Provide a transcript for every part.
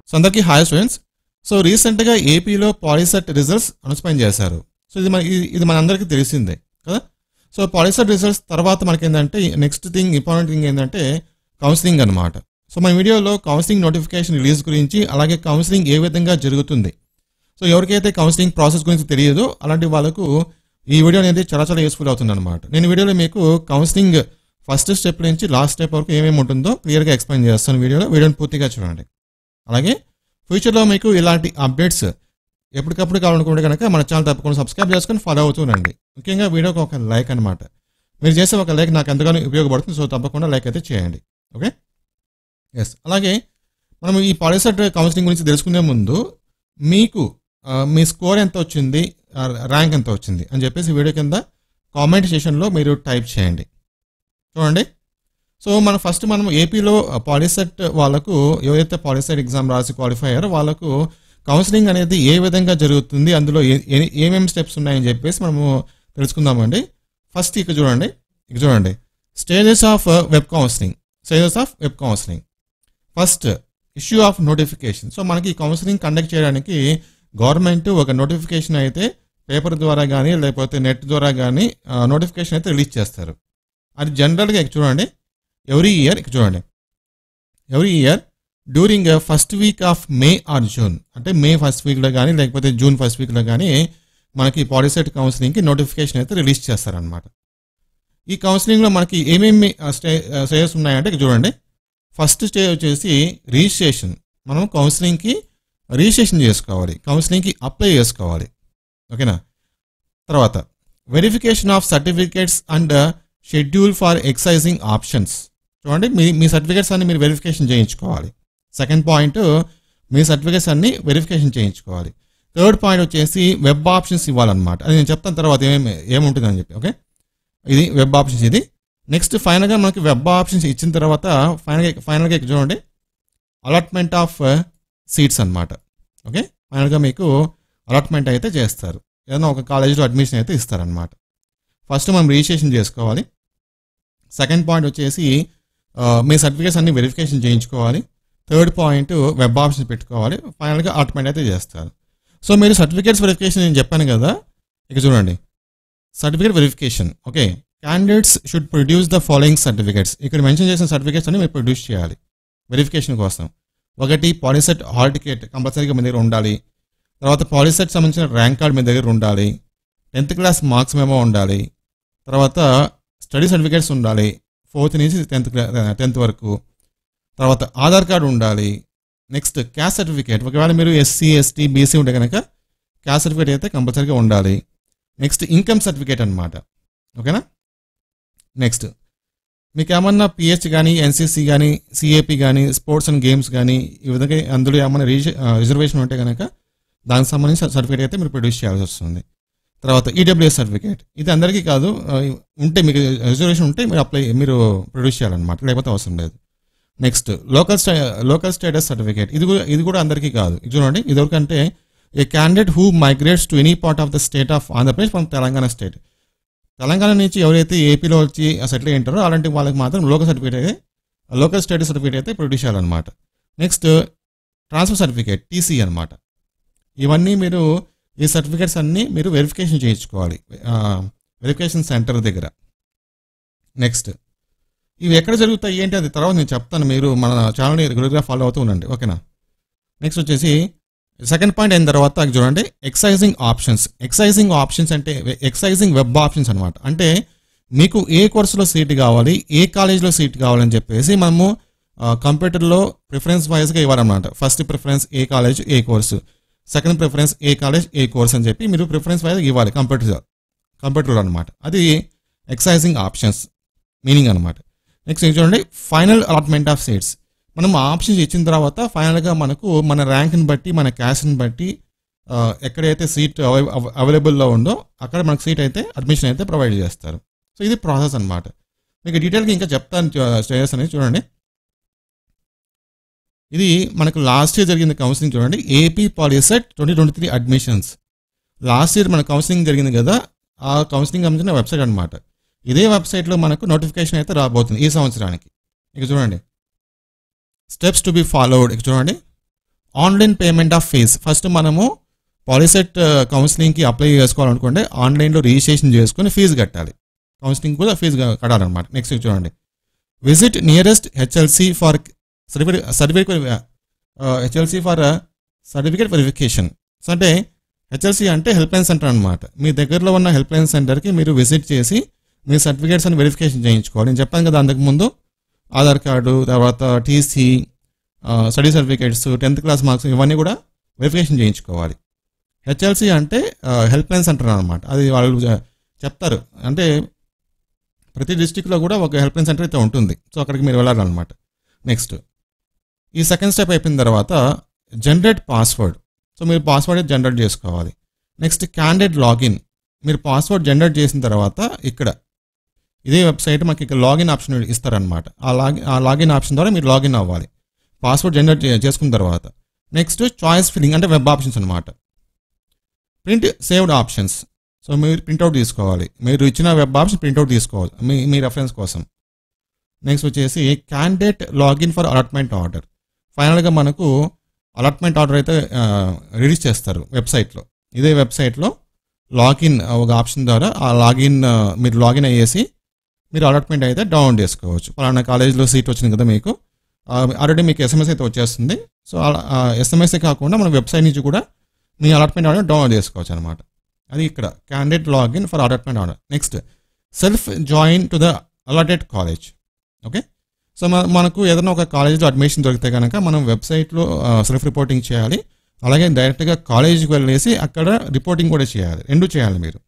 so అందరికీ hi students so రీసెంట్గా ఏపీలో పాలిసెట్ రిజల్ట్స్ అనౌన్స్మెంట్ చేశారు సో ఇది మన ఇది- ఇది మనందరికీ తెలిసిందే కదా సో పాలిసెట్ రిజల్ట్స్ తర్వాత మనకి ఏంటంటే నెక్స్ట్ థింగ్ ఇంపార్టెంట్ థింగ్ ఏంటంటే కౌన్సిలింగ్ అనమాట సో మన వీడియోలో కౌన్సిలింగ్ నోటిఫికేషన్ రిలీజ్ గురించి అలాగే కౌన్సిలింగ్ ఏ విధంగా జరుగుతుంది సో ఎవరికైతే కౌన్సిలింగ్ ప్రాసెస్ గురించి తెలియదో అలాంటి వాళ్ళకు ఈ వీడియో అనేది చాలా చాలా యూస్ఫుల్ అవుతుంది అనమాట నేను ఈ వీడియోలో మీకు కౌన్సిలింగ్ ఫస్ట్ స్టెప్ నుంచి లాస్ట్ స్టెప్ వరకు ఏమేమి ఉంటుందో క్లియర్గా ఎక్స్ప్లెయిన్ చేస్తాను వీడియోలో వీడియోని పూర్తిగా చూడండి అలాగే ఫ్యూచర్లో మీకు ఇలాంటి అప్డేట్స్ ఎప్పటికప్పుడు కావాలనుకుంటే కనుక మన ఛానల్ తప్పకుండా సబ్స్క్రైబ్ చేసుకొని ఫాలో అవుతూనండి ముఖ్యంగా వీడియోకి ఒక లైక్ అనమాట మీరు చేసే ఒక లైక్ నాకు ఎంతగానో ఉపయోగపడుతుంది సో తప్పకుండా లైక్ అయితే చేయండి ఓకే ఎస్ అలాగే మనం ఈ పాలిసెట్ కౌన్సిలింగ్ గురించి తెలుసుకునే ముందు మీకు ఆ, మీ స్కోర్ ఎంత వచ్చింది ఆ, ర్యాంక్ ఎంత వచ్చింది అని చెప్పేసి వీడియో కింద కామెంట్ సెషన్లో మీరు టైప్ చేయండి చూడండి సో మనం ఫస్ట్ మనం ఏపీలో పాలిసెట్ వాళ్ళకు ఎవరైతే పాలిసెట్ ఎగ్జామ్ రాసి క్వాలిఫై అయ్యారో వాళ్ళకు కౌన్సిలింగ్ అనేది ఏ విధంగా జరుగుతుంది అందులో ఏ- ఏ- ఏమేమి స్టెప్స్ ఉన్నాయని చెప్పేసి మనము తెలుసుకుందామండి ఫస్ట్ ఇక్కడ చూడండి ఇక్కడ చూడండి stages of web counselling stages of web counselling first issue of notification so మనకి కౌన్సిలింగ్ కండక్ట్ చేయడానికి గవర్నమెంట్ ఒక నోటిఫికేషన్ అయితే పేపర్ ద్వారా కానీ లేకపోతే నెట్ ద్వారా కానీ నోటిఫికేషన్ అయితే రిలీజ్ చేస్తారు అది జనరల్గా ఇక్కడ చూడండి ఎవ్రీ ఇయర్ ఇక్కడ చూడండి every year during first week of May or June అంటే మే ఫస్ట్ వీక్లో కానీ లేకపోతే జూన్ ఫస్ట్ వీక్లో కానీ మనకి పాలిసెట్ కౌన్సిలింగ్కి నోటిఫికేషన్ అయితే రిలీజ్ చేస్తారనమాట ఈ కౌన్సిలింగ్లో మనకి ఏమేమి స్టే స్టేజెస్ ఉన్నాయంటే ఇక్కడ చూడండి ఫస్ట్ స్టేజ్ వచ్చేసి రిజిస్ట్రేషన్ మనం కౌన్సిలింగ్కి రిజిస్ట్రేషన్ చేసుకోవాలి కౌన్సిలింగ్కి అప్లై చేసుకోవాలి ఓకేనా తర్వాత verification of certificates and schedule for exercising options చూడండి మీ మీ సర్టిఫికేట్స్ అన్ని మీరు వెరిఫికేషన్ చేయించుకోవాలి సెకండ్ పాయింట్ మీ సర్టిఫికేట్స్ అన్ని వెరిఫికేషన్ చేయించుకోవాలి థర్డ్ పాయింట్ వచ్చేసి వెబ్ ఆప్షన్స్ ఇవ్వాలన్నమాట అది నేను చెప్తాను తర్వాత ఏమేమి ఏముంటుందని చెప్పి ఓకే ఇది వెబ్ ఆప్షన్స్ ఇది నెక్స్ట్ ఫైనల్గా మనకి వెబ్ ఆప్షన్స్ ఇచ్చిన తర్వాత ఫైనల్గా ఫైనల్గా ఇక్కడ చూడండి అలాట్మెంట్ ఆఫ్ సీట్స్ అన్నమాట ఓకే ఫైనల్గా మీకు అలాట్మెంట్ అయితే చేస్తారు ఏదైనా ఒక కాలేజీలో అడ్మిషన్ అయితే ఇస్తారనమాట ఫస్ట్ మనం రిజిస్ట్రేషన్ చేసుకోవాలి సెకండ్ పాయింట్ వచ్చేసి ఆ, మీ సర్టిఫికేట్స్ అన్ని వెరిఫికేషన్ చేయించుకోవాలి థర్డ్ పాయింట్ వెబ్ ఆప్షన్స్ పెట్టుకోవాలి ఫైనల్గా అలాట్మెంట్ అయితే చేస్తారు సో మీరు సర్టిఫికేట్స్ వెరిఫికేషన్ నేను చెప్పాను కదా ఇక చూడండి certificate verification okay candidates should produce the following certificates ఇక్కడ మెన్షన్ చేసిన సర్టిఫికేట్స్ అన్ని మీరు ప్రొడ్యూస్ చేయాలి వెరిఫికేషన్ కోసం ఒకటి పాలిసెట్ హాల్ టికెట్ కంపల్సరీగా మీ దగ్గర ఉండాలి తర్వాత పాలిసెట్ సంబంధించిన ర్యాంక్ కార్డ్ మీ దగ్గర ఉండాలి టెన్త్ క్లాస్ మార్క్స్ మేమో ఉండాలి తర్వాత స్టడీ సర్టిఫికేట్స్ ఉండాలి ఫోర్త్ నుంచి టెన్త్ టెన్త్ వరకు తర్వాత ఆధార్ కార్డు ఉండాలి నెక్స్ట్ క్యాస్ట్ సర్టిఫికేట్ ఒకవేళ మీరు ఎస్సీ ఎస్టీ బీసీ ఉంటే కనుక క్యాస్ట్ సర్టిఫికేట్ అయితే కంపల్సరీగా ఉండాలి నెక్స్ట్ ఇన్కమ్ సర్టిఫికేట్ అనమాట ఓకేనా నెక్స్ట్ మీకు ఏమన్నా పిహెచ్ కానీ ఎన్సీసీ కానీ సిఏపి కానీ స్పోర్ట్స్ అండ్ గేమ్స్ కానీ ఈ విధంగా అందులో ఏమన్నా రిజర్వేషన్ ఉంటే కనుక దానికి సంబంధించిన సర్టిఫికేట్ అయితే మీరు ప్రొడ్యూస్ చేయాల్సి వస్తుంది తర్వాత ఈడబ్ల్యూఎస్ సర్టిఫికేట్ ఇది అందరికీ కాదు ఆ, ఉంటే మీకు రిజర్వేషన్ ఉంటే మీరు అప్లై మీరు ప్రొడ్యూస్ చేయాలన్నమాట లేకపోతే అవసరం లేదు next local stay local status certificate ఇది కూడా ఇది కూడా అందరికీ కాదు ఇది చూడండి ఇదివరకంటే a candidate who migrates to any part of the state of Andhra Pradesh from Telangana state Telangana నుంచి ఎవరైతే ఏపీలో వచ్చి సెటిల్ అయి ఉంటారో అలాంటి వాళ్ళకి మాత్రం లోకల్ సర్టిఫికేట్ అయితే లోకల్ స్టేటస్ సర్టిఫికేట్ అయితే ప్రొడ్యూస్ చేయాలన్నమాట నెక్స్ట్ ట్రాన్స్ఫర్ సర్టిఫికేట్ టీసీ అన్నమాట ఇవన్నీ మీరు ఈ సర్టిఫికేట్స్ అన్నీ మీరు వెరిఫికేషన్ చేయించుకోవాలి వెరిఫికేషన్ సెంటర్ దగ్గర నెక్స్ట్ ఇవి ఎక్కడ జరుగుతాయి ఏంటి అది తర్వాత నేను చెప్తాను మీరు మన ఛానల్ని రెగ్యులర్గా ఫాలో అవుతూ ఉండండి ఓకేనా నెక్స్ట్ వచ్చేసి సెకండ్ పాయింట్ అయిన తర్వాత అది చూడండి ఎక్సైజింగ్ ఆప్షన్స్ ఎక్సైజింగ్ ఆప్షన్స్ అంటే ఎక్సైజింగ్ వెబ్ ఆప్షన్స్ అనమాట అంటే మీకు ఏ కోర్సులో సీట్ కావాలి ఏ కాలేజ్లో సీట్ కావాలని చెప్పేసి మనము కంప్యూటర్లో ప్రిఫరెన్స్ వైజ్గా ఇవ్వాలన్నమాట ఫస్ట్ ప్రిఫరెన్స్ ఏ కాలేజ్ ఏ కోర్సు సెకండ్ ప్రిఫరెన్స్ ఏ కాలేజ్ ఏ కోర్స్ అని చెప్పి మీరు ప్రిఫరెన్స్ వైజ్ ఇవ్వాలి కంప్యూటర్ కంప్యూటర్లో అనమాట అది ఎక్సైజింగ్ ఆప్షన్స్ మీనింగ్ అనమాట నెక్స్ట్ ఇది చూడండి ఫైనల్ అలాట్మెంట్ ఆఫ్ సీట్స్ మనం ఆప్షన్స్ ఇచ్చిన తర్వాత ఫైనల్గా మనకు మన ర్యాంక్ని బట్టి మన క్యాస్ట్ని బట్టి ఆ, ఎక్కడైతే సీట్ అవైలబుల్లో ఉందో అక్కడ మనకు సీట్ అయితే అడ్మిషన్ అయితే ప్రొవైడ్ చేస్తారు సో ఇది ప్రాసెస్ అనమాట మీకు డీటెయిల్గా ఇంకా చెప్తాను స్టేజెస్ అనేది చూడండి ఇది మనకు లాస్ట్ ఇయర్ జరిగిన కౌన్సిలింగ్ చూడండి AP POLYCET twenty twenty three admissions last year మన కౌన్సిలింగ్ జరిగింది కదా ఆ కౌన్సిలింగ్ సంబంధించిన వెబ్సైట్ అనమాట ఇదే వెబ్సైట్లో మనకు నోటిఫికేషన్ అయితే రాబోతుంది ఈ సంవత్సరానికి ఇక చూడండి స్టెప్స్ టు బి ఫాలోడ్ ఇక చూడండి online payment of fee first మనము పాలిసెట్ కౌన్సిలింగ్కి అప్లై చేసుకోవాలనుకుంటే ఆన్లైన్లో రిజిస్ట్రేషన్ చేసుకుని ఫీజు కట్టాలి కౌన్సిలింగ్ కూడా ఫీజు కట్టాలన్నమాట నెక్స్ట్ చూడండి visit nearest HLC for certificate certificate HLC for certificate verification so అంటే హెచ్ఎల్సి అంటే హెల్ప్ లైన్ సెంటర్ అనమాట మీ దగ్గరలో ఉన్న హెల్ప్ లైన్ సెంటర్కి మీరు విజిట్ చేసి మీ సర్టిఫికేట్స్ అని వెరిఫికేషన్ చేయించుకోవాలి నేను చెప్పాను కదా అంతకుముందు ఆధార్ కార్డు తర్వాత TC study certificates tenth class marks ఇవన్నీ కూడా వెరిఫికేషన్ చేయించుకోవాలి హెచ్ఎల్సి అంటే హెల్ప్ లైన్ సెంటర్ అనమాట అది వాళ్ళు చె- చెప్తారు అంటే ప్రతి డిస్టిక్లో కూడా ఒక హెల్ప్ లైన్ సెంటర్ అయితే ఉంటుంది సో అక్కడికి మీరు వెళ్ళాలన్నమాట నెక్స్ట్ ఈ సెకండ్ స్టెప్ అయిపోయిన తర్వాత జనరేట్ పాస్వర్డ్ సో మీరు పాస్వర్డ్ జనరేట్ చేసుకోవాలి నెక్స్ట్ క్యాండిడేట్ లాగిన్ మీరు పాస్వర్డ్ జనరేట్ చేసిన తర్వాత ఇక్కడ ఇదే వెబ్సైట్ మాకు ఇక్కడ లాగిన్ ఆప్షన్ ఇస్తారనమాట ఆ లాగిన్ ఆ లాగిన్ ఆప్షన్ ద్వారా మీరు లాగిన్ అవ్వాలి పాస్వర్డ్ జనరేట్ చే- చేసుకున్న తర్వాత నెక్స్ట్ చాయిస్ ఫిల్లింగ్ అంటే వెబ్ ఆప్షన్స్ అనమాట ప్రింట్ సేవ్డ్ ఆప్షన్స్ సో మీరు ప్రింట్అవుట్ తీసుకోవాలి మీరు ఇచ్చిన వెబ్ ఆప్షన్ ప్రింట్అవుట్ తీసుకోవాలి మీ మీ రెఫరెన్స్ కోసం నెక్స్ట్ వచ్చేసి candidate login for allotment order ఫైనల్గా మనకు అలాట్మెంట్ ఆర్డర్ అయితే రిలీజ్ చేస్తారు వెబ్సైట్లో ఇదే వెబ్సైట్లో లాగిన్ ఒక ఆప్షన్ ద్వారా ఆ లాగిన్ ఆ, మీరు లాగిన్ అయ్యేసి మీరు అలాట్మెంట్ అయితే డౌన్లోడ్ చేసుకోవచ్చు పలానా కాలేజీలో సీట్ వచ్చింది కదా మీకు ఆల్రెడీ మీకు ఎస్ఎంఎస్ అయితే వచ్చేస్తుంది సో ఎస్ఎంఎస్ కాకుండా మన వెబ్సైట్ నుంచి కూడా మీ అలాట్మెంట్ ఆర్డర్ డౌన్లోడ్ చేసుకోవచ్చు అనమాట అది ఇక్కడ candidate login for allotment order next self join to the allotted college okay so మన- మనకు ఏదైనా ఒక కాలేజ్లో అడ్మిషన్ దొరికితే కనుక మనం వెబ్సైట్లో సెల్ఫ్ రిపోర్టింగ్ చేయాలి అలాగే డైరెక్ట్గా కాలేజీకి వెళ్ళేసి అక్కడ రిపోర్టింగ్ కూడా చేయాలి రెండు చేయాలి మీరు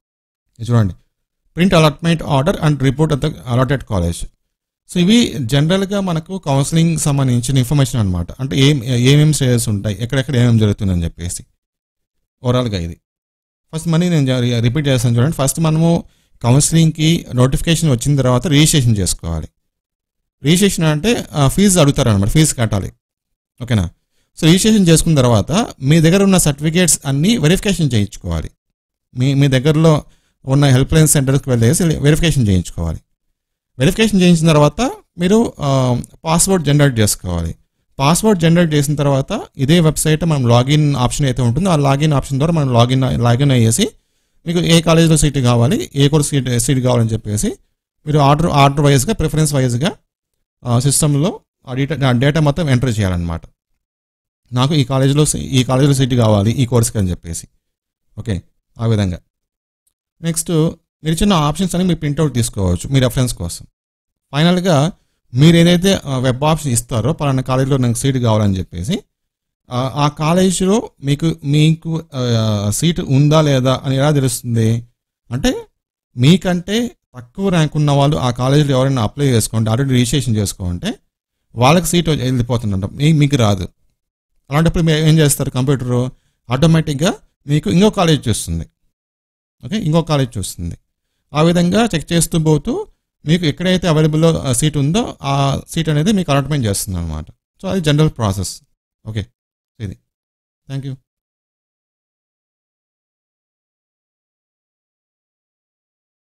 ఇది చూడండి print allotment order and report at the allotted college so ఇవి జనరల్గా మనకు కౌన్సిలింగ్ సంబంధించిన ఇన్ఫర్మేషన్ అనమాట అంటే ఏం ఏమేమి స్టేజెస్ ఉంటాయి ఎక్కడెక్కడ ఏమేమి జరుగుతుందని చెప్పేసి ఓవరాల్గా ఇది ఫస్ట్ మనీ నేను జ- రిపీట్ చేస్తాను చూడండి ఫస్ట్ మనము కౌన్సిలింగ్కి నోటిఫికేషన్ వచ్చిన తర్వాత రిజిస్ట్రేషన్ చేసుకోవాలి రిజిస్ట్రేషన్ అంటే ఫీజు అడుగుతారు అనమాట ఫీజు కట్టాలి ఓకేనా సో రిజిస్ట్రేషన్ చేసుకున్న తర్వాత మీ దగ్గర ఉన్న సర్టిఫికేట్స్ అన్నీ వెరిఫికేషన్ చేయించుకోవాలి మీ మీ దగ్గరలో ఉన్న హెల్ప్ లైన్ సెంటర్కి వెళ్ళేసి వెరిఫికేషన్ చేయించుకోవాలి వెరిఫికేషన్ చేయించిన తర్వాత మీరు పాస్వర్డ్ జనరేట్ చేసుకోవాలి పాస్వర్డ్ జనరేట్ చేసిన తర్వాత ఇదే వెబ్సైట్ మనం లాగిన్ ఆప్షన్ అయితే ఉంటుందో ఆ లాగిన్ ఆప్షన్ ద్వారా మనం లాగిన్ లాగిన్ అయ్యేసి మీకు ఏ కాలేజ్లో సీట్ కావాలి ఏ కోర్స్ సీట్ సీట్ కావాలని చెప్పేసి మీరు ఆర్డర్ ఆర్డర్ వైజ్గా ప్రిఫరెన్స్ వైజ్గా సిస్టంలో ఆ డేటా ఆ డేటా మొత్తం ఎంటర్ చేయాలన్నమాట నాకు ఈ కాలేజీలో సీ- ఈ కాలేజీలో సీట్ కావాలి ఈ కోర్స్కి అని చెప్పేసి ఓకే ఆ విధంగా నెక్స్ట్ మీరు ఇచ్చిన ఆప్షన్స్ అని మీరు ప్రింట్అవుట్ తీసుకోవచ్చు మీ రెఫరెన్స్ కోసం ఫైనల్గా మీరు ఏదైతే వెబ్ ఆప్షన్ ఇస్తారో పలానా కాలేజీలో నాకు సీట్ కావాలని చెప్పేసి ఆ, ఆ కాలేజీలో మీకు మీకు సీట్ ఉందా లేదా అని ఎలా తెలుస్తుంది అంటే మీకంటే తక్కువ ర్యాంక్ ఉన్న వాళ్ళు ఆ కాలేజీలో ఎవరైనా అప్లై చేసుకోండి ఆల్రెడీ రిజిస్ట్రేషన్ చేసుకోంటే వాళ్ళకి సీట్ వెళ్ళిపోతుందంట మీ- మీకు రాదు అలాంటప్పుడు మీరు ఏం చేస్తారు కంప్యూటర్ ఆటోమేటిక్గా మీకు ఇంకో కాలేజ్ చూస్తుంది ఓకే ఇంకో కాలేజ్ చూస్తుంది ఆ విధంగా చెక్ చేస్తూ పోతూ మీకు ఎక్కడైతే అవైలబుల్ సీట్ ఉందో ఆ సీట్ అనేది మీకు అలాట్మెంట్ చేస్తుంది అనమాట సో అది జనరల్ ప్రాసెస్ ఓకే ఇది థ్యాంక్ యూ